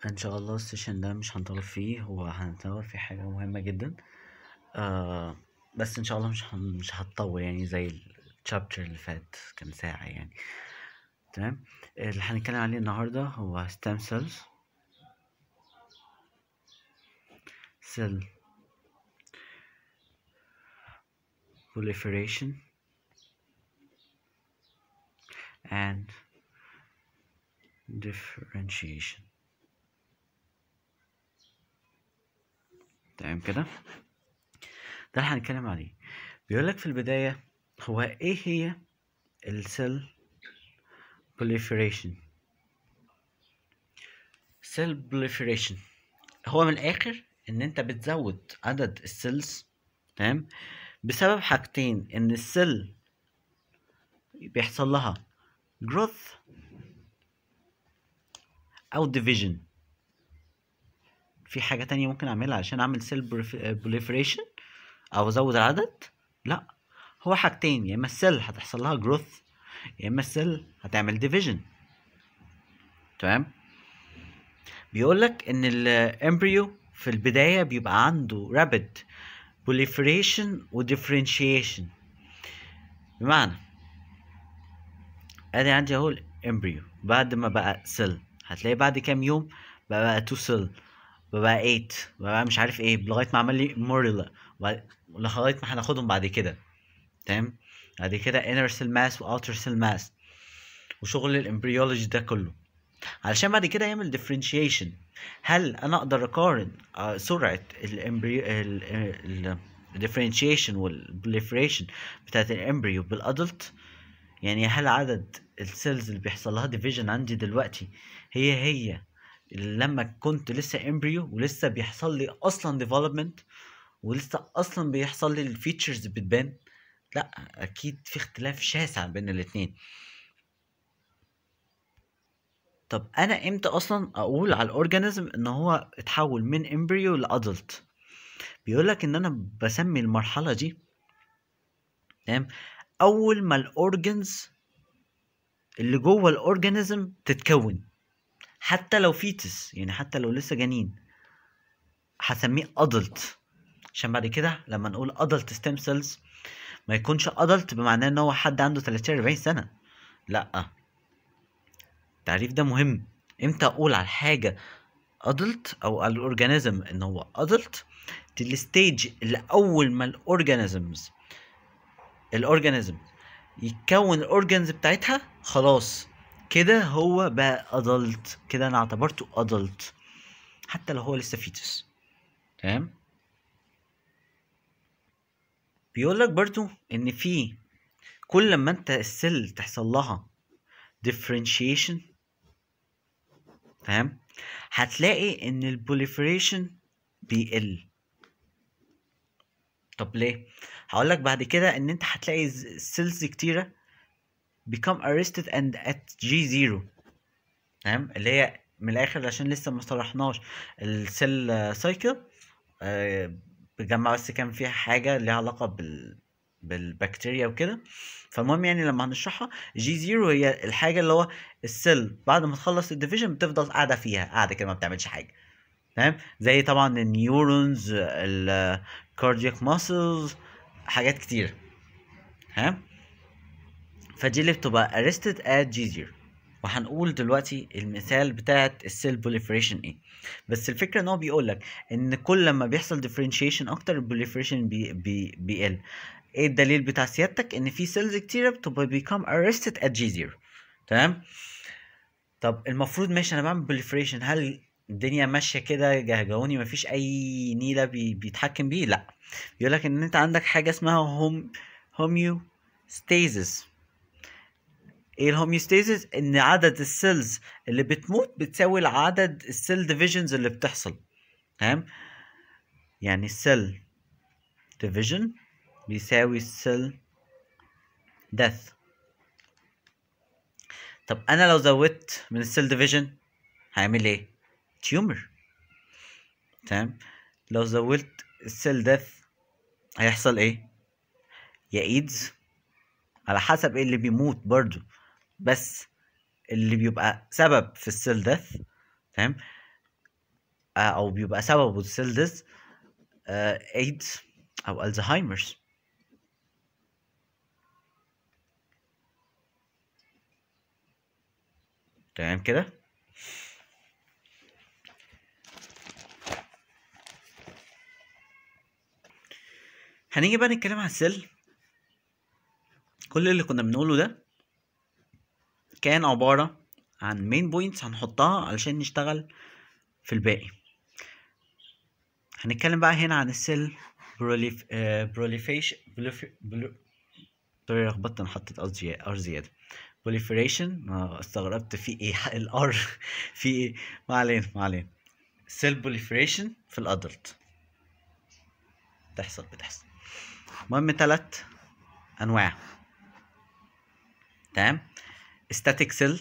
ان شاء الله السيشن ده مش هنطول فيه هو هنطول في حاجة مهمة جدا آه بس ان شاء الله مش هن... مش هتطول يعني زي الشابتر اللي فات كان ساعة يعني تمام اللي هنتكلم عليه النهاردة هو stem cells cell proliferation and differentiation تمام كده ده اللي هنتكلم عليه بيقولك في البداية هو ايه هي السيل proliferation cell proliferation هو من الاخر ان انت بتزود عدد السيلز تمام بسبب حاجتين ان السيل بيحصل لها growth او division في حاجة تانية ممكن اعملها عشان اعمل سيل proliferation او ازود العدد لا هو حاجتين يا اما السيل هتحصل لها growth يا اما السيل هتعمل division تمام بيقول لك ان الامبريو في البداية بيبقى عنده rapid proliferation و differentiation بمعنى ادي عندي اهو الامبريو بعد ما بقى سيل هتلاقي بعد كام يوم بقى بقى 2 سيل بقى 8 بقى مش عارف ايه لغايه ما عمل لي موريلا لغايه ما هناخدهم بعد كده تمام بعد كده inner cell mass و outer cell mass وشغل الامبريولوجي ده كله علشان بعد كده يعمل differentiation هل انا اقدر اقارن آه، سرعه الامبريو ال differentiation والبريفريشن بتاعت الامبريو بالادلت يعني هل عدد السيلز اللي بيحصل لها ديفيجن عندي دلوقتي هي هي اللي لما كنت لسه امبريو ولسه بيحصل لي اصلا ديفلوبمنت ولسه اصلا بيحصل لي الفيتشرز بتبان لا اكيد في اختلاف شاسع بين الاتنين طب انا امتى اصلا اقول على الاورجانيزم ان هو اتحول من امبريو لادلت بيقولك ان انا بسمي المرحله دي تمام اول ما الاورجنز اللي جوه الاورجانيزم تتكون حتى لو فيتس يعني حتى لو لسه جنين هسميه ادلت عشان بعد كده لما نقول ادلت ستيم سيلز ما يكونش ادلت بمعناه ان هو حد عنده 30 40 سنه لا التعريف ده مهم امتى اقول على حاجه ادلت او على الاورجانيزم ان هو ادلت دي الستيج اللي اول ما الاورجانيزمز الاورجانيزم يتكون الاورجانز بتاعتها خلاص كده هو بقى ادلت كده انا اعتبرته ادلت حتى لو هو لسه فيتس تمام بيقول لك برضو ان في كل ما انت السيل تحصل لها differentiation تمام هتلاقي ان البوليفريشن بيقل طب ليه هقول لك بعد كده ان انت هتلاقي سيلز كتيره become arrested and at G0 تمام اللي هي من الاخر عشان لسه ما صلحناش السيل سايكل بجمع بس كان فيها حاجه ليها علاقه بال بالبكتيريا وكده فالمهم يعني لما هنشرحها جي زيرو هي الحاجه اللي هو السيل بعد ما تخلص الديفيجن بتفضل قاعده فيها قاعده كده ما بتعملش حاجه تمام زي طبعا النيورونز الكاردياك ماسلز حاجات كتير تمام فدي اللي بتبقى arrested at G0 وهنقول دلوقتي المثال بتاعت السيل بوليفريشن ايه بس الفكره ان هو بيقول لك ان كل لما بيحصل differentiation اكتر البوليفريشن بي بي بيقل ايه الدليل بتاع سيادتك ان في سيلز كتيره بتبقى become arrested at G0 تمام طب المفروض ماشي انا بعمل بوليفريشن هل الدنيا ماشيه كده جهجوني مفيش اي نيله بي بيتحكم بيه لا بيقول لك ان انت عندك حاجه اسمها هوم هوميوستاسيس ايه الهوميوستاسيس ان عدد السيلز اللي بتموت بتساوي عدد السيل ديفيجنز اللي بتحصل تمام يعني السيل ديفيجن بيساوي السيل ديث طب انا لو زودت من السيل ديفيجن هعمل ايه تيومر تمام لو زودت السيل ديث هيحصل ايه يا ايدز على حسب ايه اللي بيموت برضو بس اللي بيبقى سبب في السيل ديث تمام بيبقى او بيبقى سببه السيل ديز ايدز او الزهايمرز تمام كده هنيجي بقى نتكلم عن السيل كل اللي كنا بنقوله ده كان عبارة عن مين بوينتس هنحطها علشان نشتغل في الباقي هنتكلم بقى هنا عن السيل بروليف بروليفيشن سوري لخبطت انا حطيت قصدي ار زياده proliferation آه، استغربت في ايه الار في ايه ما علينا ما علينا cell proliferation في الادلت بتحصل بتحصل المهم تلات انواع تمام static cell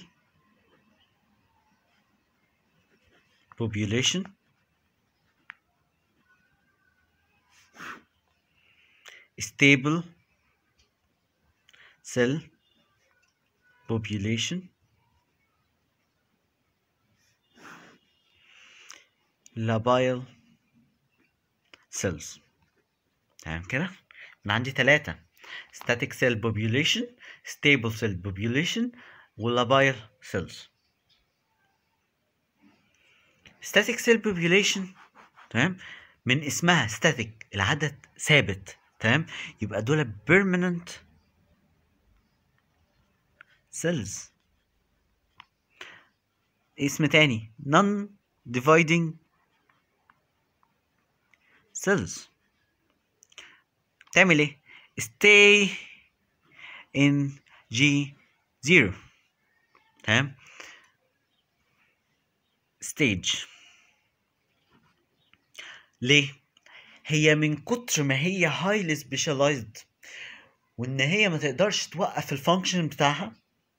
population stable cell population labile cells تمام كده انا عندي ثلاثة static cell population stable cell population واللابايل cells static cell population تمام من اسمها static العدد ثابت تمام يبقى دول permanent cells اسم تاني non dividing cells تعمل ايه stay in G0 تمام stage ليه هي من كتر ما هي highly specialized وان هي ما تقدرش توقف الفانكشن بتاعها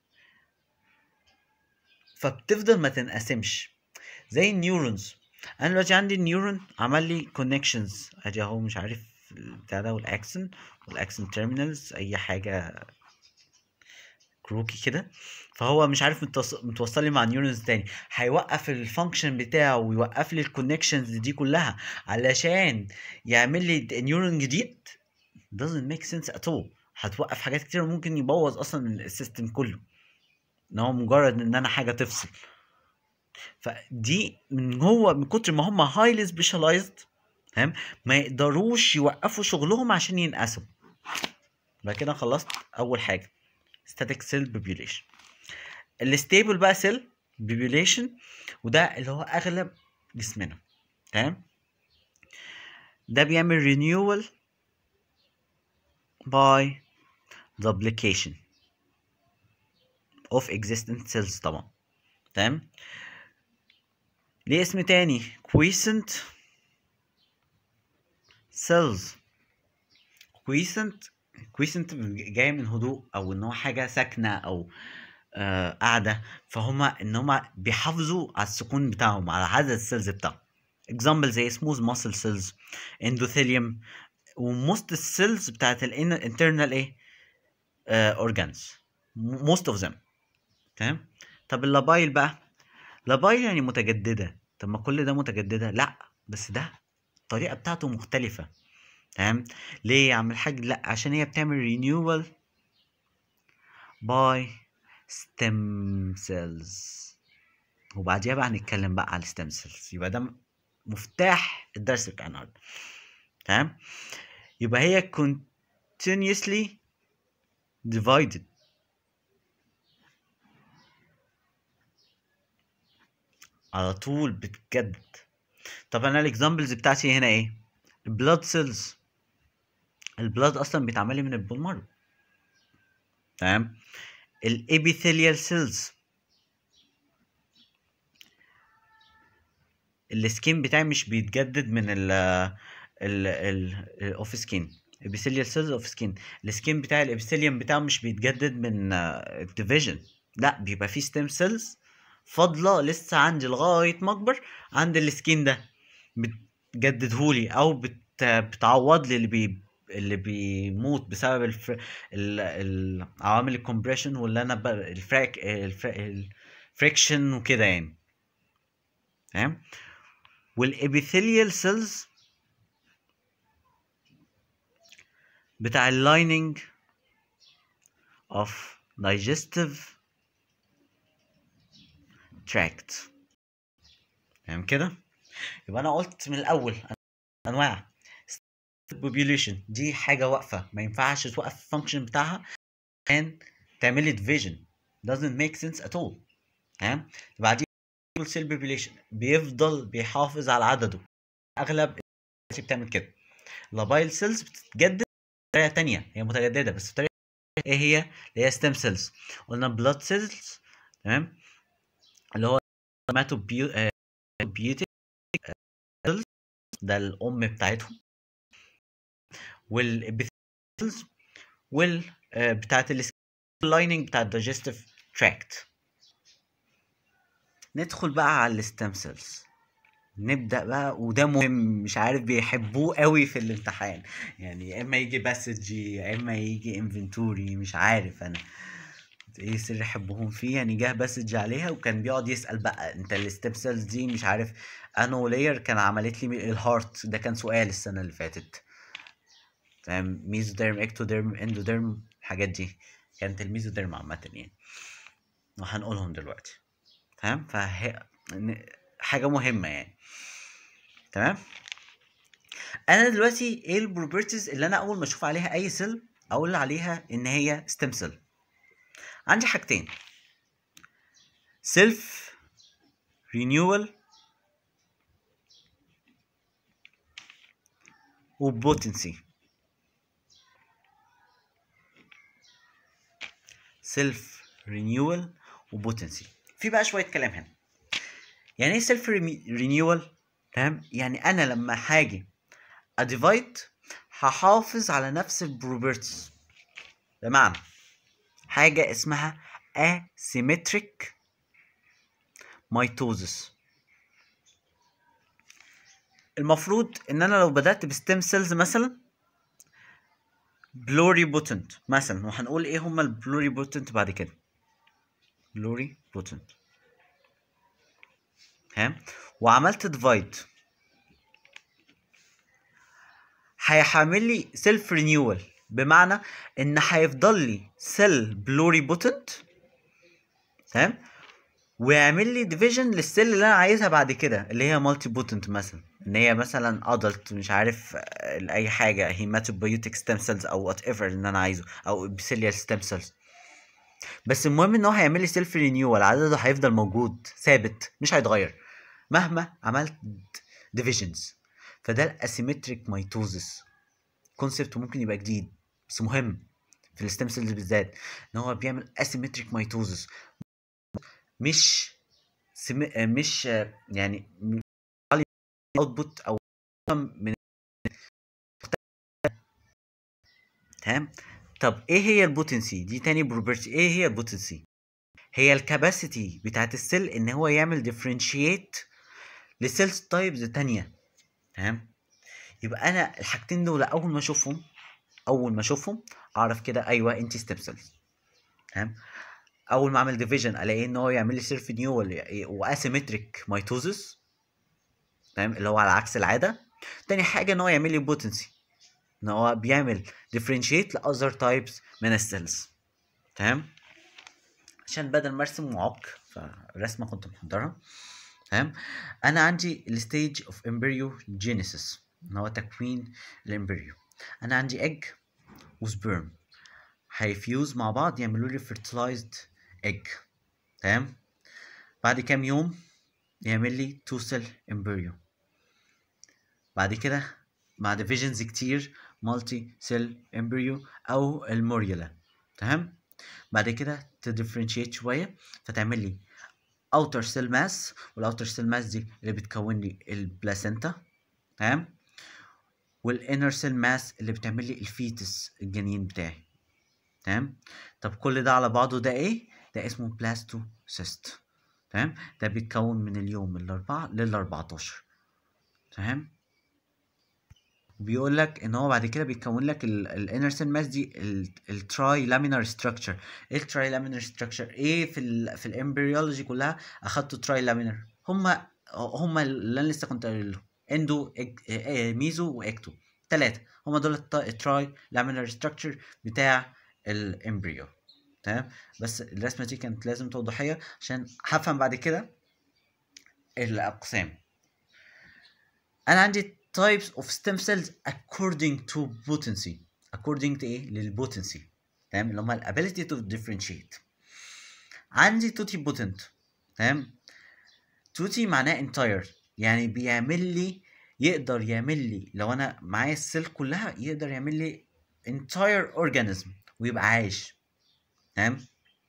فبتفضل ما تنقسمش زي النيورونز انا دلوقتي عندي النيورون عمل لي كونكشنز ادي اهو مش عارف بتاع ده والاكسن والاكسن تيرمينالز اي حاجه كروكي كده فهو مش عارف متص- متوصل لي مع نيورونز تاني هيوقف الفانكشن بتاعه ويوقف لي الكونكشنز دي كلها علشان يعمل لي نيورون جديد doesn't make sense at all هتوقف حاجات كتير ممكن يبوظ اصلا السيستم كله ان هو مجرد ان انا حاجه تفصل فدي من هو من كتر ما هم هايلي سبيشاليزد تمام ما يقدروش يوقفوا شغلهم عشان ينقسموا يبقى كده خلصت اول حاجه static cell population الستيبل بقى سيل population وده اللي هو اغلب جسمنا تمام ده بيعمل renewal by duplication of existing cells طبعا تمام ليه اسم تاني quiescent cells quiescent quiescent جاي من هدوء او ان هو حاجه ساكنه او آه قاعده فهما ان هما بيحافظوا على السكون بتاعهم على عدد السيلز بتاعهم example زي smooth muscle cells endothelium وموست السيلز بتاعت الانترنال ايه آه organs most of them تمام طب اللابايل بقى لابايل يعني متجدده طب ما كل ده متجدده لا بس ده الطريقه بتاعته مختلفه تمام ليه يا عم الحاج لا عشان هي بتعمل renewal by stem cells وبعديها بقى هنتكلم بقى على الستيم سيلز يبقى ده مفتاح الدرس بتاع النهارده تمام يبقى هي continuously divided على طول بتتجدد طب انا الاكزامبلز بتاعتي هنا ايه البلاد سيلز البلاد اصلا بيتعمل لي من البون مارو تمام الابيثيليال سيلز السكين بتاعي مش بيتجدد من ال ال ال اوف سكين ابيثيليال سيلز اوف سكين السكين بتاعي الابيثيليوم بتاعه مش بيتجدد من الديفيجن لا بيبقى فيه ستيم سيلز فاضله لسه عندي لغايه ما اكبر عند السكين ده بتجددهولي او بت بتعوض لي اللي بي اللي بيموت بسبب الف... ال... ال... عوامل الكومبريشن واللي انا ب... الفراك الف... الفريكشن وكده يعني تمام والابيثيليال سيلز بتاع اللايننج of digestive tract تمام كده يبقى انا قلت من الاول انواع population دي حاجه واقفه ما ينفعش توقف الفانكشن بتاعها عشان تعمل لي division doesn't make sense at all تمام بعدين cell population بيفضل بيحافظ على عدده اغلب بتعمل كده لابايل سيلز بتتجدد بطريقه تانية هي متجدده بس بطريقه ايه هي اللي هي ستيم سيلز قلنا بلاد سيلز تمام اللي هو بيوتيك سيلز ده الام بتاعتهم والابيثيلز وال بتاعت اللايننج بتاع الدايجستيف تراكت ندخل بقى على الستيم سيلز نبدا بقى وده مهم مش عارف بيحبوه قوي في الامتحان يعني يا اما يجي باسج يا اما يجي انفنتوري مش عارف انا ايه سر يحبهم فيه يعني جه باسج عليها وكان بيقعد يسال بقى انت الستيم سيلز دي مش عارف انو لاير كان عملت لي الهارت ده كان سؤال السنه اللي فاتت تمام ميزوديرم اكتوديرم اندوديرم الحاجات دي كانت الميزوديرم عامه يعني وهنقولهم دلوقتي تمام فهي حاجه مهمه يعني تمام انا دلوقتي ايه البروبرتيز اللي انا اول ما اشوف عليها اي سيل اقول عليها ان هي ستيم سيل عندي حاجتين سيلف رينيوال وبوتنسي سيلف رينيوال وبوتنسي في بقى شويه كلام هنا يعني ايه سيلف رينيوال تمام يعني انا لما هاجي اديفايد هحافظ على نفس البروبرتيز بمعنى حاجه اسمها asymmetric ميتوزس المفروض ان انا لو بدات بستيم سيلز مثلا بلوري بوتنت مثلا وهنقول ايه هما البلوري بوتنت بعد كده بلوري بوتنت تمام وعملت ديفايد هيحمل لي سيلف رينيوال بمعنى ان هيفضل لي سيل بلوري بوتنت تمام ويعمل لي ديفيجن للسيل اللي انا عايزها بعد كده اللي هي مالتي بوتنت مثلا ان هي مثلا ادلت مش عارف اي حاجه هيماتوبيوتيك ستيم سيلز او وات ايفر اللي انا عايزه او ابيثيليال ستيم سيلز بس المهم ان هو هيعمل لي سيلف رينيوال عدده هيفضل موجود ثابت مش هيتغير مهما عملت ديفيجنز فده الاسيمتريك ميتوزس كونسبت ممكن يبقى جديد بس مهم في الستيم سيلز بالذات ان هو بيعمل اسيمتريك ميتوزس مش سم... مش يعني اوتبوت او من تمام طب ايه هي البوتنسي دي تاني بروبرتي ايه هي البوتنسي هي الكاباسيتي بتاعت السيل ان هو يعمل ديفرنشيت لسيلز تايبز تانية تمام يبقى انا الحاجتين دول اول ما اشوفهم اول ما اشوفهم اعرف كده ايوه انت ستيم سيلز تمام اول ما اعمل ديفيجن الاقي ان هو يعمل لي سيلف نيول واسيمتريك ميتوزس تمام اللي هو على عكس العاده تاني حاجه ان هو يعمل لي بوتنسي ان هو بيعمل ديفرنشيت لاذر تايبس من السيلز تمام عشان بدل ما ارسم معق فالرسمه كنت محضرها تمام انا عندي الستيج اوف امبريو جينيسيس ان هو تكوين الامبريو انا عندي ايج وسبيرم هيفيوز مع بعض يعملوا لي fertilized egg تمام بعد كام يوم يعمل لي تو سيل امبريو بعد كده مع ديفيجنز كتير مالتي سيل امبريو او الموريولا تمام بعد كده تديفرنشيت شويه فتعمل لي اوتر سيل ماس والاوتر سيل ماس دي اللي بتكون لي البلاسينتا تمام والانر سيل ماس اللي بتعمل لي الفيتس الجنين بتاعي تمام طب كل ده على بعضه ده ايه ده اسمه بلاستوسيست تمام ده بيتكون من اليوم الاربعة لل 14 تمام بيقول لك ان هو بعد كده بيكون لك الانر سيل ماس دي التراي لامينار ستراكشر ايه التراي لامينار ستراكشر ايه في ال في الامبريولوجي كلها اخدته تراي لامينار هما هما اللي انا لسه كنت قايل لهم اندو إج... آه، ميزو واكتو ثلاثه هما دول الت- التراي لامينار ستراكشر بتاع الامبريو تمام بس الرسمه دي كانت لازم توضيحيه عشان هفهم بعد كده الاقسام انا عندي types of stem cells according to potency according to ايه للبوتنسي تمام اللي هم الability to differentiate عندي توتي بوتنت تمام توتي معناه entire يعني بيعمل لي يقدر يعمل لي لو انا معايا السيل كلها يقدر يعمل لي entire organism ويبقى عايش تمام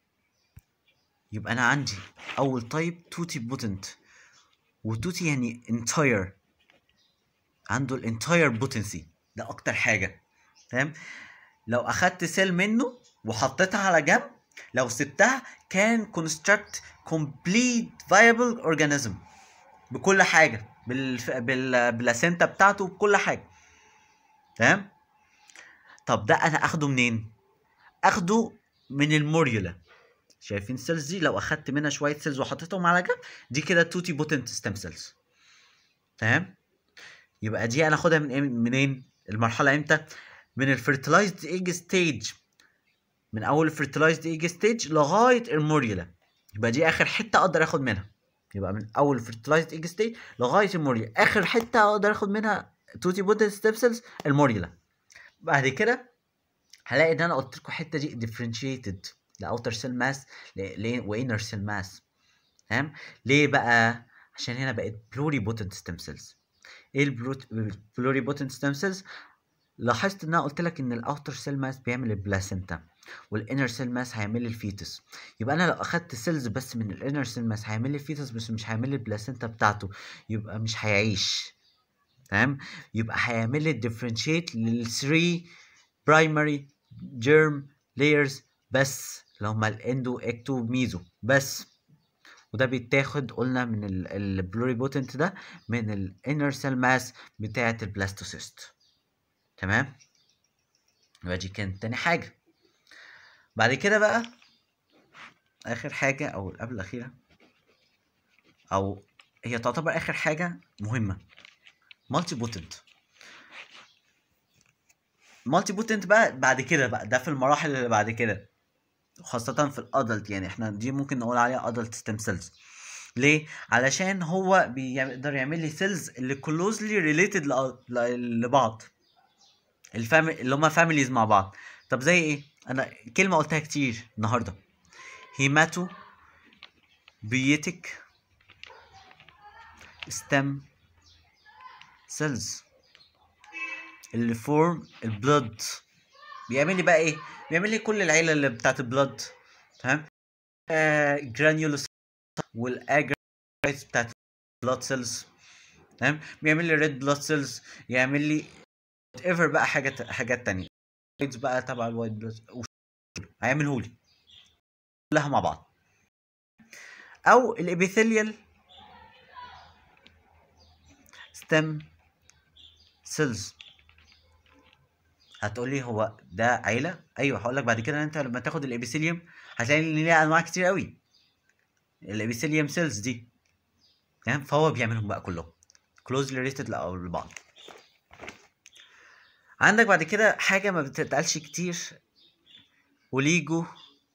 يبقى انا عندي اول تايب توتي بوتنت وتوتي يعني entire عنده الانتاير بوتنسي ده اكتر حاجه تمام لو اخدت سيل منه وحطيتها على جنب لو سبتها كان كونستراكت كومبليت فايبل اورجانيزم بكل حاجه بال بالبلاسينتا بتاعته بكل حاجه تمام طب ده انا اخده منين اخده من الموريولا شايفين السيلز دي لو اخدت منها شويه سيلز وحطيتهم على جنب دي كده توتي بوتنت ستيم سيلز تمام يبقى دي انا اخدها من إيه- منين المرحله امتى من الفيرتلايزد ايج ستيج من اول الفيرتلايزد ايج ستيج لغايه الموريولا يبقى دي اخر حته اقدر اخد منها يبقى من اول الفيرتلايزد ايج ستيج لغايه الموريولا اخر حته اقدر اخد منها توتي بوتنت ستيم سيلز الموريولا بعد كده هلاقي ان انا قلت لكم الحته دي ديفرنشيتد لاوتر سيل ماس وانر سيل ماس تمام ليه بقى عشان هنا بقت بلوري بوتنت ستيم سيلز ايه البلوري بوتنت ستيم سيلز لاحظت ان انا قلت لك ان الاوتر سيل ماس بيعمل البلاسينتا والانر سيل ماس هيعمل لي الفيتس يبقى انا لو اخدت سيلز بس من الانر سيل ماس هيعمل لي الفيتس بس مش هيعمل لي البلاسينتا بتاعته يبقى مش هيعيش تمام يبقى هيعمل لي ديفرنشيت لل 3 برايمري جيرم لايرز بس اللي هما الاندو اكتو ميزو بس وده بيتاخد قلنا من البلوري بوتنت ده من الانر سيل ماس بتاعه البلاستوسيست تمام يبقى دي كانت تاني حاجه بعد كده بقى اخر حاجه او قبل الاخيره او هي تعتبر اخر حاجه مهمه مالتي بوتنت مالتي بوتنت بقى بعد كده بقى ده في المراحل اللي بعد كده خاصة في الادلت يعني احنا دي ممكن نقول عليها ادلت ستيم سيلز ليه؟ علشان هو بيقدر يعمل لي سيلز اللي كلوزلي ريليتد لبعض الفام اللي هما فاميليز مع بعض طب زي ايه؟ انا كلمة قلتها كتير النهاردة هيماتو بيتك ستيم سيلز اللي فورم البلد بيعمل لي بقى ايه بيعمل لي كل العيله اللي بتاعت البلد تمام آه جرانيولوس والاجرايتس بتاعت البلاد سيلز تمام بيعمل لي ريد بلاد سيلز يعمل لي ايفر بقى حاجات حاجات تانية بقى تبع الوايت بلاد هيعمله لي كلها مع بعض او الابيثيليال ستيم سيلز هتقولي هو ده عيله ايوه هقول لك بعد كده انت لما تاخد الابيثيليوم هتلاقي ان ليها انواع كتير قوي الابيثيليوم سيلز دي تمام فهو بيعملهم بقى كلهم كلوزلي ريليتد لبعض عندك بعد كده حاجه ما بتتقالش كتير اوليجو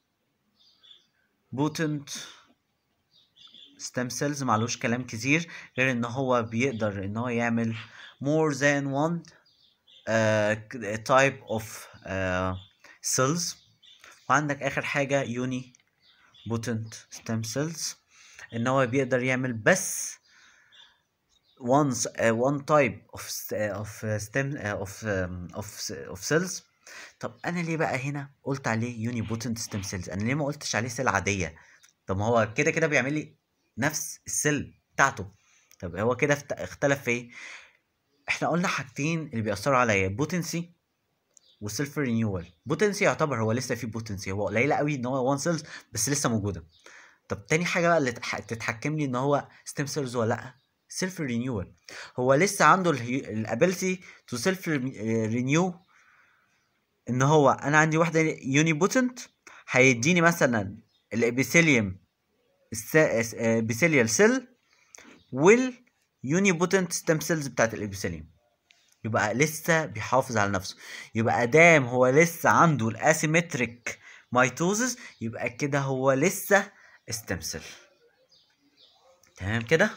بوتنت ستيم سيلز معلوش كلام كتير غير ان هو بيقدر ان هو يعمل more than one uh, type of uh, cells وعندك اخر حاجة يوني بوتنت ستيم سيلز ان هو بيقدر يعمل بس one uh, one type of st- of stem uh, of um, of of cells طب انا ليه بقى هنا قلت عليه يوني بوتنت ستيم سيلز انا ليه ما قلتش عليه سيل عادية طب ما هو كده كده بيعمل لي نفس السيل بتاعته طب هو كده افت- اختلف في ايه احنا قلنا حاجتين اللي بيأثروا عليا بوتنسي وسيلف رينيوال بوتنسي يعتبر هو لسه فيه بوتنسي هو قليله قوي ان هو وان سيلز بس لسه موجوده طب تاني حاجه بقى اللي تتح- تتحكم لي ان هو ستيم سيلز ولا لا سيلف رينيوال هو لسه عنده الابيلتي تو سيلف رينيو ان هو انا عندي واحده يوني بوتنت هيديني مثلا الابيثيليوم ابيثيليال سيل واليونيبوتنت ستيم سيلز بتاعت الابيثيليوم يبقى لسه بيحافظ على نفسه يبقى ادام هو لسه عنده الاسيمتريك ميتوزس يبقى كده هو لسه ستيم سيل تمام كده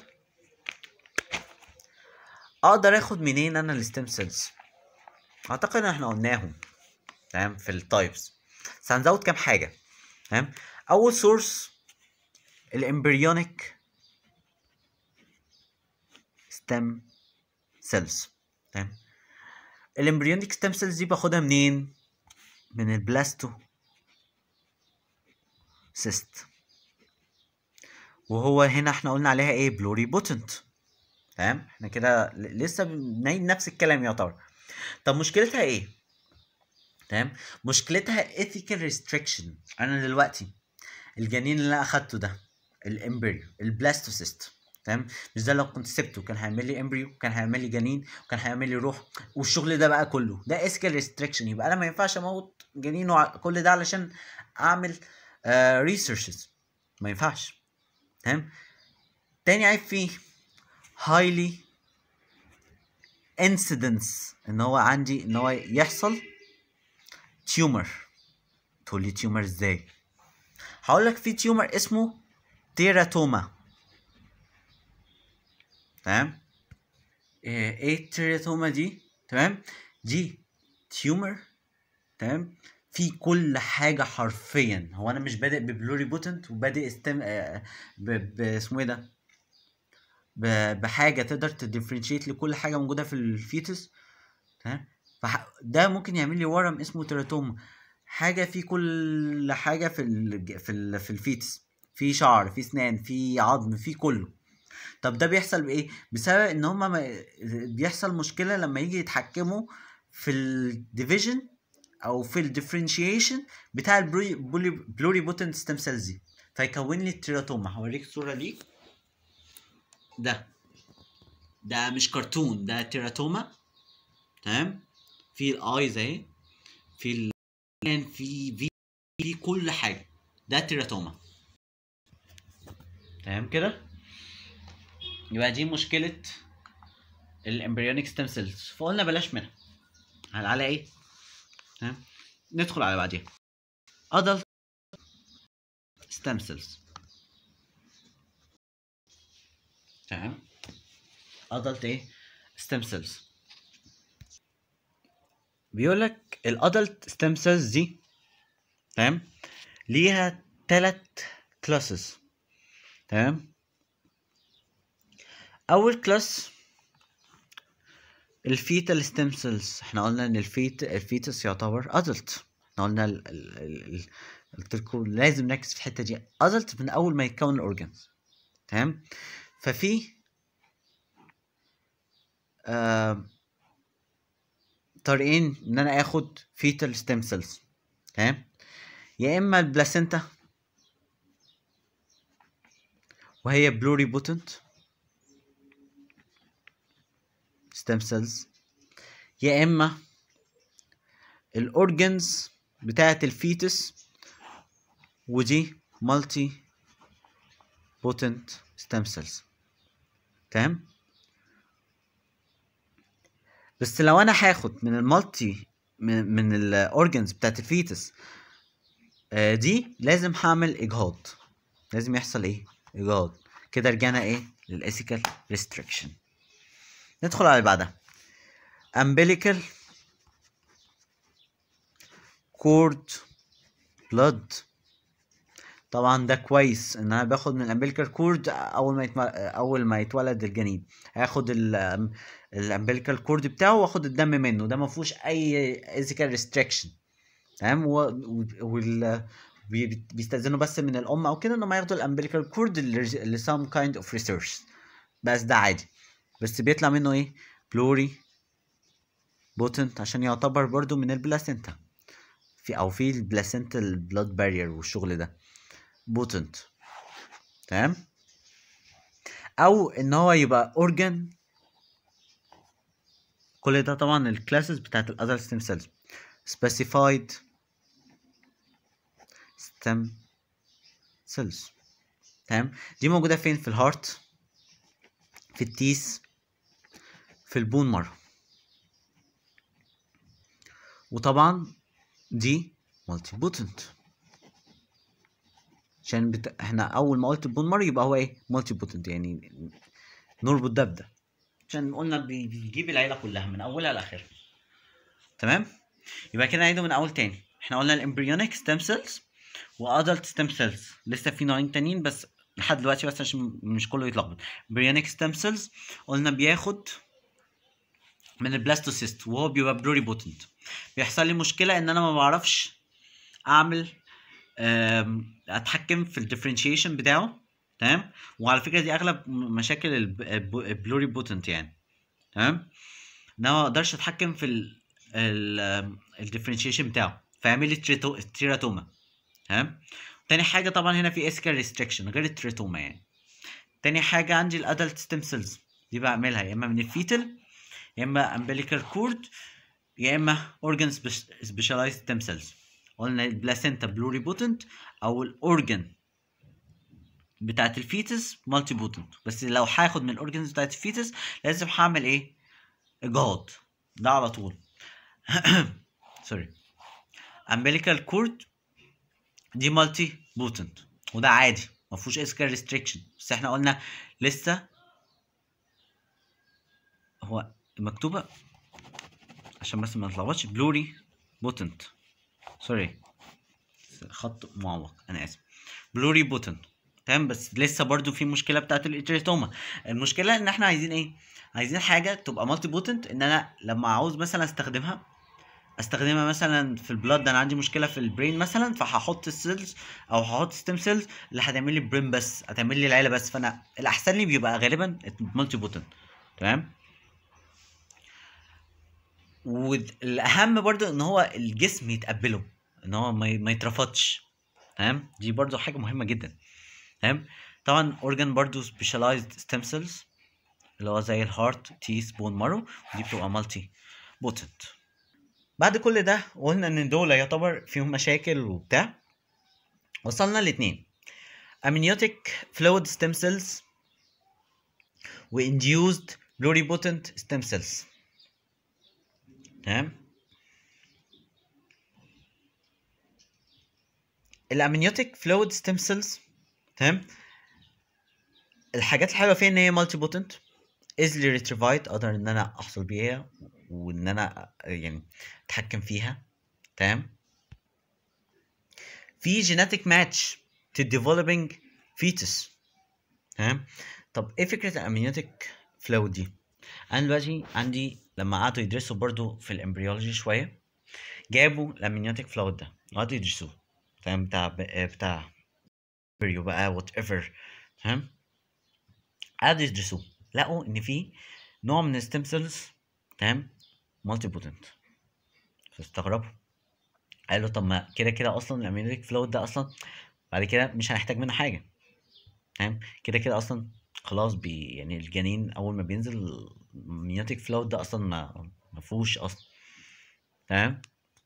اقدر اخد منين انا الستيم سيلز اعتقد ان احنا قلناهم تمام في التايبس بس هنزود كام حاجه تمام اول سورس الامبريونيك ستيم سيلز تمام الامبريونيك ستيم سيلز دي باخدها منين من البلاستو سيست وهو هنا احنا قلنا عليها ايه بلوري بوتنت تمام احنا كده ل- لسه بنعيد نفس الكلام يعتبر طب مشكلتها ايه تمام مشكلتها ethical restriction انا دلوقتي الجنين اللي انا اخدته ده الامبريو البلاستوسيست تمام مش ده لو كنت سبته كان هيعمل لي امبريو كان هيعمل لي جنين وكان هيعمل لي روح والشغل ده بقى كله ده ethical restriction يبقى انا ما ينفعش اموت جنين وع- كل ده علشان اعمل ريسيرشز ما ينفعش تمام تاني عيب فيه highly incidence ان هو عندي ان هو يحصل تيومر تقول لي تيومر ازاي هقول لك في تيومر اسمه تيراتوما تمام ايه إيه التيراتوما دي تمام دي تيومر تمام في كل حاجه حرفيا هو انا مش بادئ ببلوري بوتنت وبادئ استم آه، ب... ب... اسمه ايه ده ب... بحاجه تقدر تديفرنشيت لكل حاجه موجوده في الفيتس تمام فح... ده ممكن يعمل لي ورم اسمه تيراتوما حاجه في كل حاجه في ال... في ال... في الفيتس في شعر في اسنان في عظم في كله طب ده بيحصل بايه بسبب ان هما ما... بيحصل مشكله لما يجي يتحكموا في الديفيجن او في الديفرنشيشن بتاع البلوري بوتنت ستيم سيلز دي فيكون لي التيراتوما هوريك صوره ليه ده ده مش كرتون ده تيراتوما تمام في الايز اهي في ال في في في كل حاجه ده تيراتوما تمام كده يبقى دي مشكله الامبريونيك ستيم سيلز فقلنا بلاش منها على على ايه تمام ندخل على بعديها adult stem cells تمام adult ايه stem cells بيقول لك الادلت ستيم سيلز دي تمام ليها تلات كلاسز تمام اول كلاس الفيتال ستيم سيلز احنا قلنا ان الفيت الفيتس يعتبر ادلت احنا قلنا ال... ال... ال... ال... قلت لكم لازم نركز في الحته دي ادلت من اول ما يتكون الاورجنز تمام ففي آه... طريقين ان انا اخد فيتال ستيم سيلز تمام يا اما البلاسينتا وهي بلوري بوتنت ستيم سيلز يا اما الاورجنز بتاعه الفيتس ودي مالتي بوتنت ستيم سيلز تمام بس لو انا هاخد من المالتي من, من الاورجنز بتاعت الفيتس آه دي لازم هعمل اجهاض لازم يحصل ايه اجهاض كده رجعنا ايه للاسيكال ريستريكشن ندخل على اللي بعدها umbilical cord blood طبعا ده كويس ان انا باخد من الامبليكال كورد اول ما يتم... اول ما يتولد الجنين هاخد الامبليكال كورد بتاعه واخد الدم منه ده ما فيهوش اي ايزيكال ريستريكشن تمام و... وال... بي- بيستأذنوا بس من الام او كده انهم ياخدوا الامبليكال كورد ل some kind of research بس ده عادي بس بيطلع منه ايه بلوري بوتنت عشان يعتبر برضو من البلاسينتا في او في البلاسينتا البلاد بارير والشغل ده بوتنت تمام او ان هو يبقى اورجان كل ده طبعا الكلاسز بتاعت الادلت ستيم سيلز specified stem cells تمام دي موجوده فين في الهارت في التيس في البون مارو وطبعا دي مالتي بوتنت عشان بت... احنا اول ما قلت بون مارو يبقى هو ايه مالتي بوتنت يعني نربط ده بده عشان قلنا بي- بيجيب العيله كلها من اولها لاخرها تمام يبقى كده نعيده من اول تاني احنا قلنا الامبريونيك ستيم سيلز وادلت ستيم سيلز لسه في نوعين تانيين بس لحد دلوقتي بس عشان مش كله يتلخبط امبريونيك ستيم سيلز قلنا بياخد من البلاستوسيست وهو بيبقى بلوري بوتنت بيحصل لي مشكله ان انا ما بعرفش اعمل أم، اتحكم في الديفرنشيشن بتاعه تمام وعلى فكره دي اغلب م- مشاكل الب- الب- البلوري بوتنت يعني تمام ان انا ما اقدرش اتحكم في ال ال الديفرنشيشن بتاعه فيعمل لي تريتو- تيراتوما تمام تاني حاجه طبعا هنا في اسكال ريستريكشن غير التريتوما يعني تاني حاجه عندي الادلت ستيم سيلز دي بعملها يا اما من الفيتل يا اما امبليكال كورد يا اما اورجان سبيشاليزد ستيم سيلز قلنا البلاسينتا بلوري بوتنت او الاورجان بتاعت الفيتس مالتي بوتنت بس لو هاخد من الاورجنز بتاعت الفيتس لازم هعمل ايه اجهاض ده على طول سوري امبليكال كورد دي مالتي بوتنت وده عادي ما فيهوش اسكال ريستريكشن بس احنا قلنا لسه هو مكتوبه عشان بس ما نتلخبطش بلوري بوتنت سوري خط معوق انا اسف بلوري بوتنت تمام بس لسه برضو في مشكله بتاعت الاتريتوما المشكله ان احنا عايزين ايه عايزين حاجه تبقى مالتي بوتنت ان انا لما عاوز مثلا استخدمها استخدمها مثلا في البلاد انا عندي مشكله في البرين مثلا فهحط السيلز او هحط ستيم سيلز اللي هتعمل لي برين بس هتعمل لي العيله بس فانا الاحسن لي بيبقى غالبا مالتي بوتنت تمام والاهم برضو ان هو الجسم يتقبله ان هو ما ي- ما يترفضش تمام دي برضو حاجه مهمه جدا تمام طبعا اورجان برضو سبيشاليزد ستيم سيلز اللي هو زي الهارت تيث بون مارو ودي بتبقى مالتي بوتنت بعد كل ده قلنا ان دول يعتبر فيهم مشاكل وبتاع وصلنا لاتنين amniotic fluid stem cells و induced pluripotent stem cells تمام الامنيوتيك فلويد ستيم سيلز تمام الحاجات الحلوه فيها ان هي مالتي بوتنت ايزلي ريتريفايد اقدر ان انا احصل بيها وان انا يعني اتحكم فيها تمام في جيناتيك ماتش to developing fetus تمام طب ايه فكره الامنيوتيك فلويد دي انا دلوقتي عندي لما قعدوا يدرسوا برضو في الامبريولوجي شويه جابوا الامنيوتيك فلويد ده قعدوا يدرسوه تمام بتاع بتاع بريو بقى وات ايفر تمام قعدوا يدرسوه لقوا ان في نوع من الستيم سيلز تمام مالتي بوتنت فاستغربوا قالوا طب ما كده كده اصلا الامنيوتيك فلويد ده اصلا بعد كده مش هنحتاج منه حاجه تمام كده كده اصلا خلاص بي يعني الجنين اول ما بينزل الامنيوتيك فلويد ده اصلا ما ما فيهوش اصلا تمام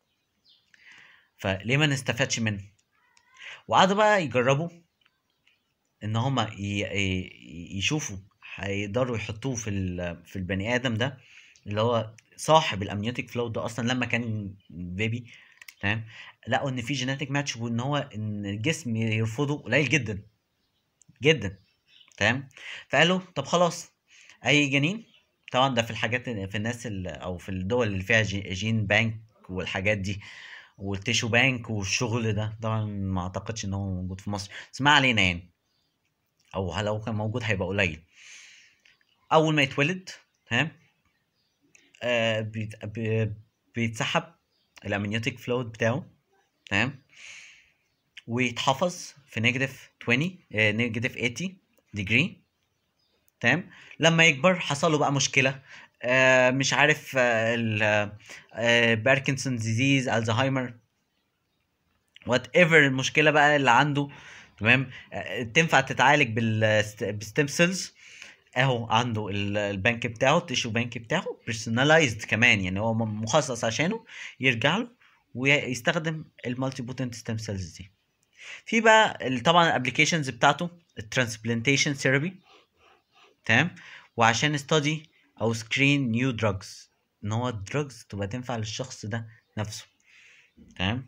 فليه ما نستفادش منه وقعدوا بقى يجربوا ان هما ي... ي... يشوفوا هيقدروا يحطوه في ال... في البني ادم ده اللي هو صاحب الامنيوتيك فلو ده اصلا لما كان بيبي تمام لقوا ان في جيناتيك ماتش وان هو ان الجسم يرفضه قليل جدا جدا تمام فقالوا طب خلاص اي جنين طبعا ده في الحاجات في الناس ال... او في الدول اللي فيها جي... جين بانك والحاجات دي والتيشو بانك والشغل ده طبعا ما اعتقدش ان هو موجود في مصر بس ما علينا يعني او لو كان موجود هيبقى قليل اول ما يتولد تمام آه بيت... بي... بيتسحب الامنيوتيك فلويد بتاعه تمام ويتحفظ في نيجاتيف 20 نيجاتيف 80 ديجري تمام لما يكبر حصل له بقى مشكله آه مش عارف آه آه باركنسون ديزيز الزهايمر وات ايفر المشكله بقى اللي عنده تمام آه تنفع تتعالج بالستيم سيلز اهو عنده البنك بتاعه التيشو بنك بتاعه بيرسوناليزد كمان يعني هو مخصص عشانه يرجع له ويستخدم المالتي بوتنت ستيم سيلز دي في بقى طبعا الابلكيشنز بتاعته الترانسبلانتيشن ثيرابي تمام وعشان study او screen new drugs ان هو drugs تبقى تنفع للشخص ده نفسه تمام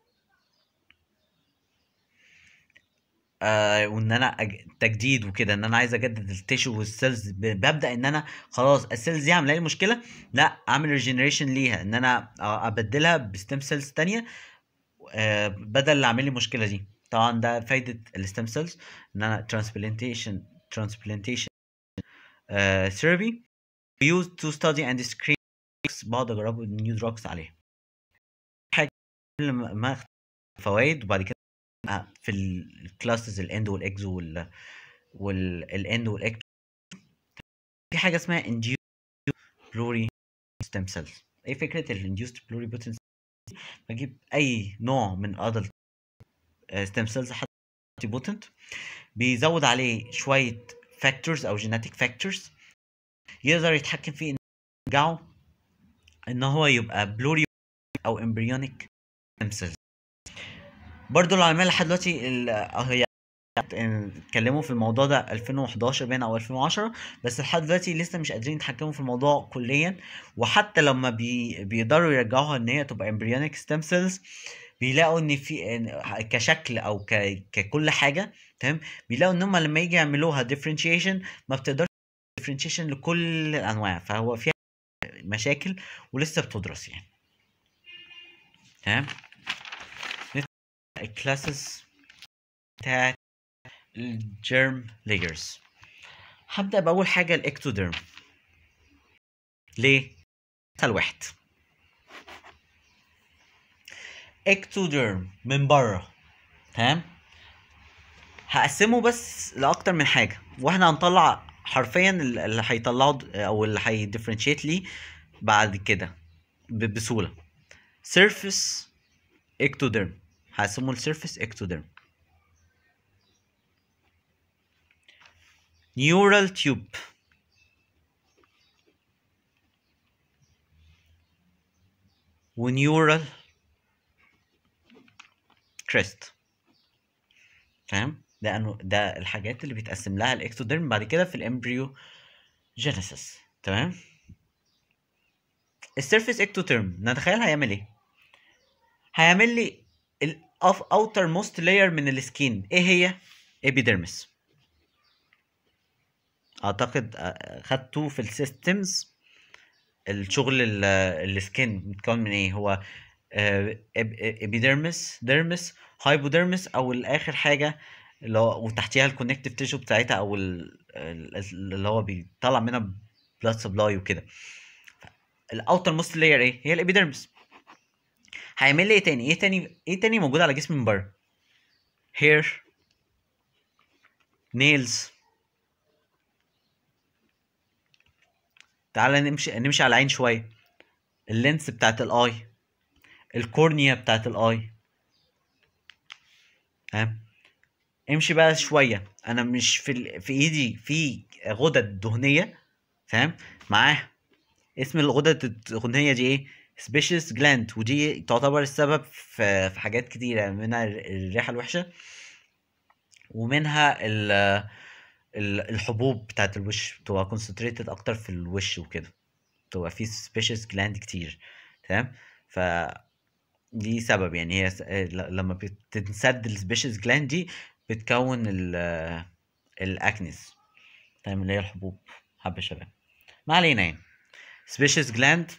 آه وان انا أج... تجديد وكده ان انا عايز اجدد التيشو والسيلز ب... ببدا ان انا خلاص السيلز دي عامله لي مشكله لا اعمل ريجنريشن ليها ان انا ابدلها بستيم سيلز تانية آه بدل اللي عامل لي المشكله دي طبعا ده فايده الستيم سيلز ان انا ترانسبلانتيشن ترانسبلانتيشن ثيرابي used to study and screen بقعد اجرب نيو دراجز عليها حاجه قبل ما ما أخد فوائد وبعد كده في الكلاسز الاند والاكزو وال والاند والاكتو في حاجه اسمها induced pluri stem cells ايه فكره الانديوست pluripotent بجيب اي نوع من adult stem cells حتى بوتنت بيزود عليه شويه فاكتورز او جيناتيك فاكتورز يقدر يتحكم فيه انه يرجعه ان هو يبقى بلوري او امبريونيك stem cells برضو العلماء لحد دلوقتي ال- هي اتكلموا في الموضوع ده 2011 باين او 2010 بس لحد دلوقتي لسه مش قادرين يتحكموا في الموضوع كليا وحتى لما بي بيقدروا يرجعوها ان هي تبقى embryonic stem cells بيلاقوا ان في إن- كشكل او ك... ككل حاجه تمام بيلاقوا ان هم لما يجي يعملوها differentiation ما بتقدرش differentiation لكل الانواع فهو فيها مشاكل ولسه بتدرس يعني تمام الكلاسز بتاعت الجيرم لايرز هبدأ بأول حاجة الإكتوديرم ليه؟ مثال واحد إكتوديرم من بره تمام هقسمه بس لأكتر من حاجة واحنا هنطلع حرفيا اللي هيطلعه د- أو اللي هيديفرنشيت ليه بعد كده ب- بسهولة سيرفيس إكتوديرم هقسمه لسيرفيس إكتوديرم نيورال تيوب ونيورال كريست تمام ده انه ده الحاجات اللي بيتقسم لها الاكتوديرم بعد كده في الامبريو جينيسيس تمام السيرفيس اكتوديرم نتخيل هيعمل ايه هيعمل لي الاوتر موست لاير من السكين ايه هي ابيديرمس اعتقد آه، خدته في السيستمز الشغل ال- السكين متكون من ايه هو ابيديرمس ديرمس هايبوديرمس او الاخر حاجه اللي هو وتحتيها الكونكتيف تيشو بتاعتها او ال- ال- اللي هو بيطلع منها بلاد سبلاي وكده الاوتر موست لاير ايه هي الابيديرمس هيعمل لي ايه تاني ايه تاني ايه تاني موجود على جسمي من بره هير نيلز تعالى نمشي نمشي على العين شويه اللينس بتاعت الاي الكورنيا بتاعت الاي تمام امشي بقى شويه انا مش في ال... في ايدي في غدد دهنيه تمام معاه اسم الغدد الدهنيه دي ايه سبيشيس جلاند ودي تعتبر السبب في في حاجات كتيره منها ال- الريحه الوحشه ومنها ال... ال- الحبوب بتاعت الوش بتبقى كونسنتريتد اكتر في الوش وكده بتبقى في سبيشيس جلاند كتير تمام ف دي سبب يعني هي س- ل- لما بتنسد السبيشيس جلاند دي بتكون ال الاكنس تمام اللي هي الحبوب حبة شباب ما علينا يعني سبيشيس جلاند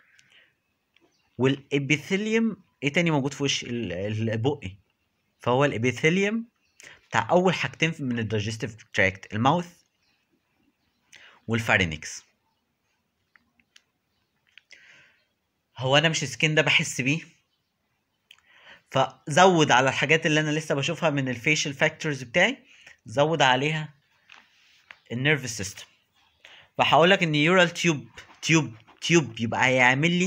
والابيثيليوم ايه تاني موجود في وش ال- ال- البقي فهو الابيثيليوم بتاع اول حاجتين في- من الدايجستيف تراكت الماوث والفارينكس هو انا مش السكين ده بحس بيه فزود على الحاجات اللي انا لسه بشوفها من الفيشل فاكتورز بتاعي زود عليها النيرفس سيستم فهقول لك ان نيورال تيوب تيوب تيوب يبقى هيعمل لي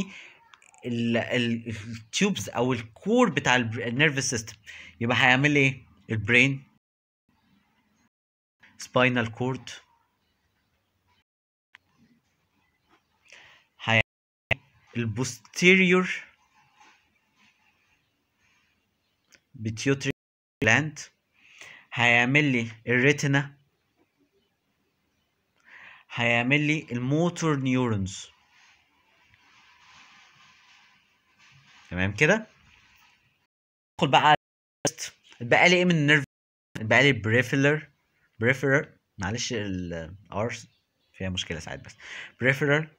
التيوبز او الكور بتاع النيرفس سيستم يبقى هيعمل لي ايه البرين سباينال كورد البوستيريور بيتيوتري جلاند هيعمل لي الريتنا هيعمل لي الموتور نيورونز تمام كده ندخل بقى على بقى لي ايه من النيرف بقى لي بريفيلر بريفيرال معلش الار فيها مشكله ساعات بس بريفيرال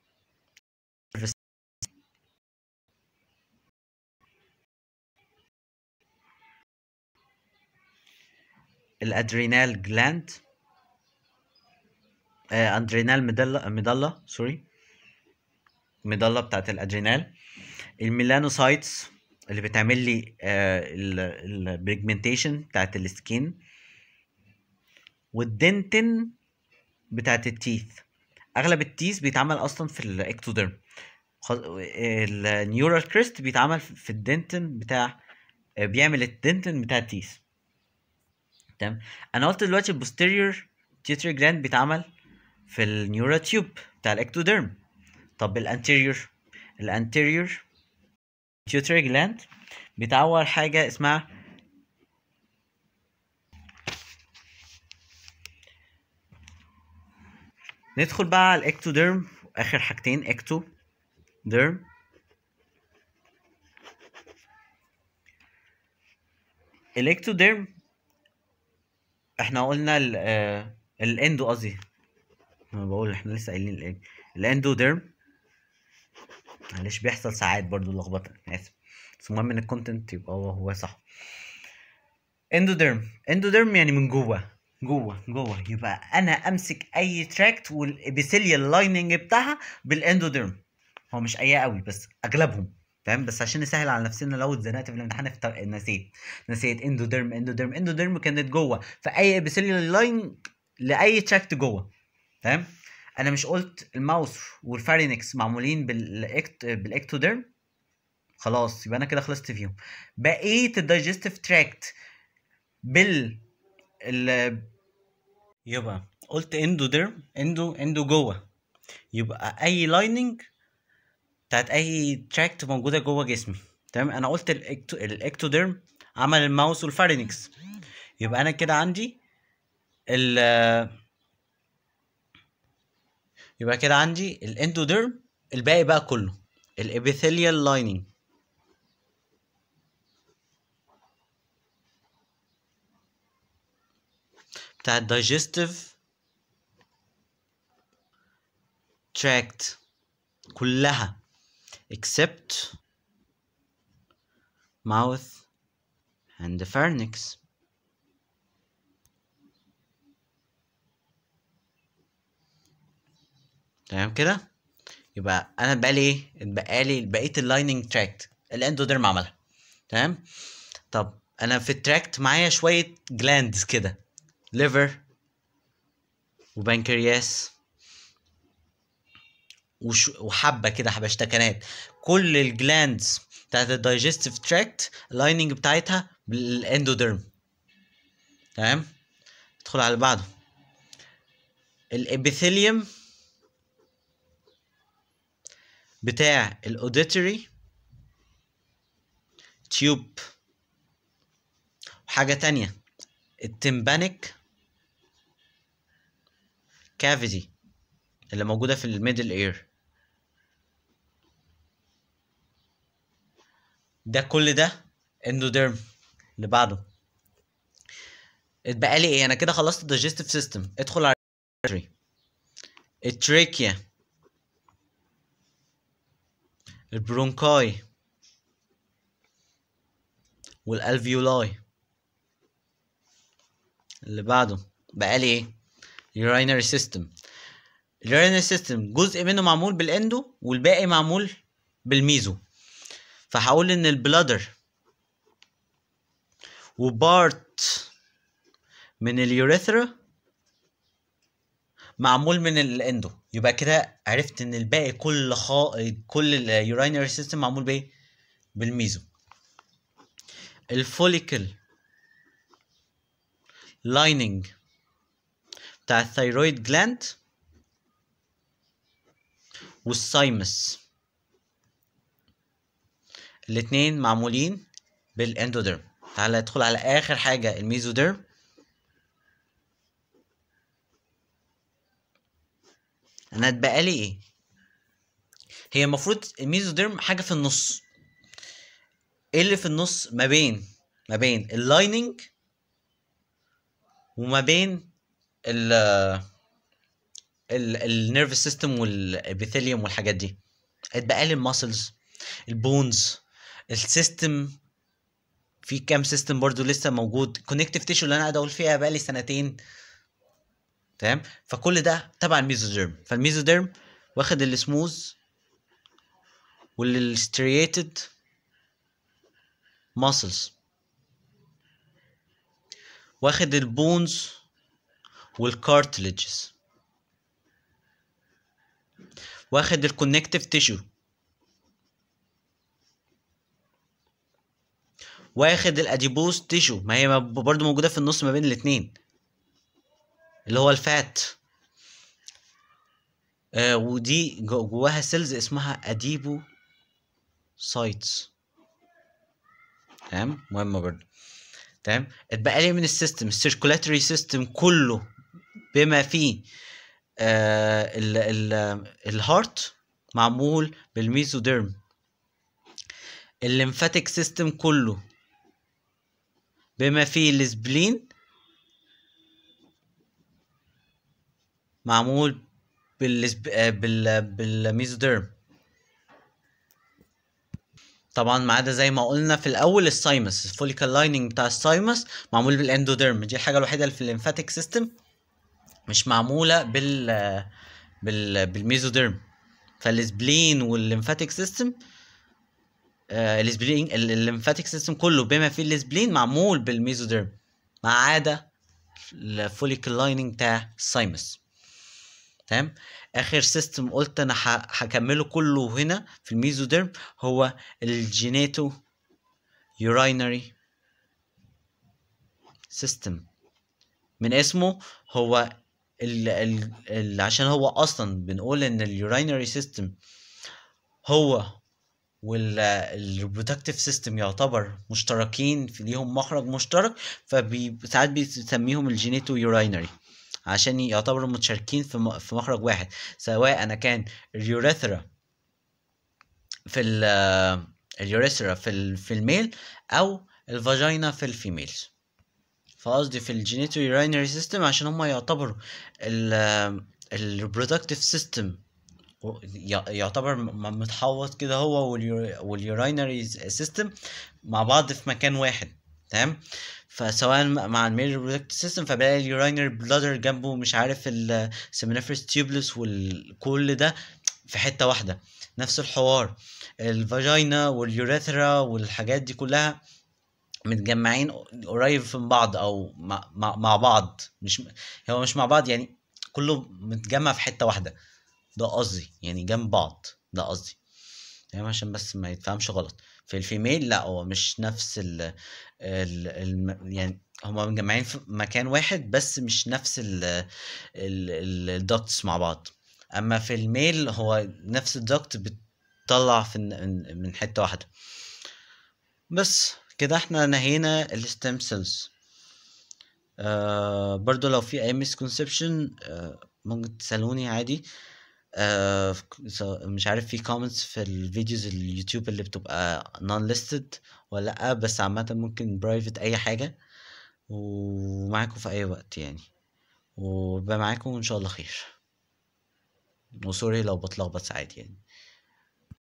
الادرينال جلاند آه ادرينال ميدالا ميدالا سوري ميدالا بتاعت الادرينال الميلانوسايتس اللي بتعمل لي البيجمنتيشن بتاعت السكين والدنتن بتاعت التيث اغلب التيث بيتعمل اصلا في الاكتوديرم النيورال كريست بيتعمل في الدنتن بتاع آه، بيعمل الدنتن بتاع التيث تمام انا قلت دلوقتي البوستيريور تيوتري جلاند بيتعمل في النيورا تيوب بتاع الاكتوديرم طب الانتيريور الانتيريور تيوتري جلاند بيتعور حاجه اسمها ندخل بقى على الاكتوديرم اخر حاجتين اكتو ديرم الاكتوديرم احنا قلنا ال آه، الاندو قصدي انا بقول احنا لسه قايلين الايه الاندوديرم معلش بيحصل ساعات برضو لخبطه اسف بس المهم ان الكونتنت يبقى هو هو صح اندوديرم اندوديرم يعني من جوه جوه جوه يبقى انا امسك اي تراكت والابيثيليال لايننج بتاعها بالاندوديرم هو مش اي قوي بس اغلبهم فاهم بس عشان نسهل على نفسنا لو اتزنقت في الامتحان افتر... نسيت نسيت اندوديرم اندوديرم اندوديرم كانت جوه في ابيثيليال لاين لاي تراكت جوه تمام انا مش قلت الماوس والفارينكس معمولين بالاكت بالاكتوديرم خلاص يبقى انا كده خلصت فيهم بقيه الدايجستيف تراكت بال ال... يبقى قلت اندوديرم اندو اندو جوه يبقى اي لايننج بتاعت اي تراكت موجوده جوه جسمي تمام انا قلت الإكتو... الاكتوديرم عمل الماوس والفارينكس يبقى انا كده عندي ال يبقى كده عندي الاندوديرم الباقي بقى كله الابيثيليال لايننج بتاع الدايجستيف تراكت كلها except mouth and the pharynx تمام كده يبقى انا بقى لي ايه اتبقى لي بقيه اللايننج تراكت الاندوديرم عملها تمام طب انا في التراكت معايا شويه جلاندز كده ليفر وبنكرياس وش وحبه كده حبشتكنات كل الجلاندز بتاعت الدايجستيف تراكت اللايننج بتاعتها بالاندوديرم تمام ندخل على اللي بعده الابيثيليوم بتاع الاوديتوري تيوب وحاجة تانية التمبانيك كافيتي اللي موجودة في الميدل اير ده كل ده اندوديرم اللي بعده اتبقى لي ايه انا كده خلصت الدايجستيف سيستم ادخل على التريكيا البرونكاي والالفيولاي اللي بعده بقى لي ايه urinary system urinary system جزء منه معمول بالاندو والباقي معمول بالميزو فهقول ان البلادر وبارت من اليوريثرا معمول من الاندو يبقى كده عرفت ان الباقي كل خا... كل اليورينري سيستم معمول بايه بالميزو الفوليكل لايننج بتاع الثيرويد جلاند والسايمس الاتنين معمولين بالاندوديرم تعالى ادخل على اخر حاجه الميزوديرم انا اتبقى لي ايه هي المفروض الميزوديرم حاجه في النص ايه اللي في النص ما بين ما بين اللايننج وما بين ال النيرف سيستم والابيثيليوم والحاجات دي اتبقى لي الماسلز البونز السيستم في كام سيستم برضو لسه موجود كونكتيف تيشو اللي انا قاعد اقول فيها بقالي سنتين تمام فكل ده تبع الميزوديرم فالميزوديرم واخد السموز والستريتد ماسلز واخد البونز والكارتليجز واخد الكونكتيف تيشو واخد الاديبوز تيشو ما هي برضو موجوده في النص ما بين الاتنين اللي هو الفات آه ودي جو- جواها سيلز اسمها اديبو سايتس تمام مهمه برضو تمام اتبقى لي من السيستم السيركولاتوري سيستم كله بما فيه آه ال ال الهارت معمول بالميزوديرم الليمفاتيك سيستم كله بما فيه السبلين معمول بالسب... آه، بال... بالميزوديرم طبعا ما عدا زي ما قلنا في الاول السايمس الفوليكال لايننج بتاع السايمس معمول بالاندوديرم دي الحاجه الوحيده اللي في الليمفاتيك سيستم مش معموله بال بال بالميزوديرم فالسبلين والليمفاتيك سيستم آه السبلين ال- الليمفاتيك سيستم كله بما فيه السبلين معمول بالميزوديرم ما عدا الفوليكال لايننج بتاع السايمس تمام اخر سيستم قلت انا ح- هكمله كله هنا في الميزوديرم هو الجينيتو يوراينري سيستم من اسمه هو ال ال ال عشان هو اصلا بنقول ان اليوراينري سيستم هو والريبرودكتيف سيستم يعتبر مشتركين في ليهم مخرج مشترك فساعات بيسميهم الجينيتو يوراينري عشان يعتبروا متشاركين في م- في مخرج واحد سواء انا كان اليوريثرا في ال اليوريثرا في ال في الميل او الفاجينا في الفيميل فقصدي في الجينيتو يورينري سيستم عشان هما يعتبروا ال الريبرودكتيف سيستم يعتبر م- متحوط كده هو واليورينري سيستم مع بعض في مكان واحد تمام فسواء مع الميل ريبرودكتيف سيستم فبلاقي اليورينري بلادر جنبه مش عارف السيمينيفرس تيوبلس وكل ده في حته واحده نفس الحوار الفاجينا واليوريثرا والحاجات دي كلها متجمعين قريب من بعض او مع, مع, مع بعض مش هو مش مع بعض يعني كله متجمع في حته واحده ده قصدي يعني جنب بعض ده قصدي تمام عشان بس ما يتفهمش غلط في الفيميل لا هو مش نفس ال ال ال يعني هما مجمعين في مكان واحد بس مش نفس ال الدكتس مع بعض اما في الميل هو نفس الدكت بتطلع في من من حته واحده بس كده احنا نهينا الستيم سيلز آه برضو لو في اي مسكونسبشن آه ممكن تسالوني عادي آه ف- مش عارف في كومنتس في الفيديوز اليوتيوب اللي بتبقى نون ليستد ولا لا بس عامة ممكن برايفت اي حاجة ومعاكم في اي وقت يعني وبقى معاكم ان شاء الله خير وسوري لو بتلخبط ساعات يعني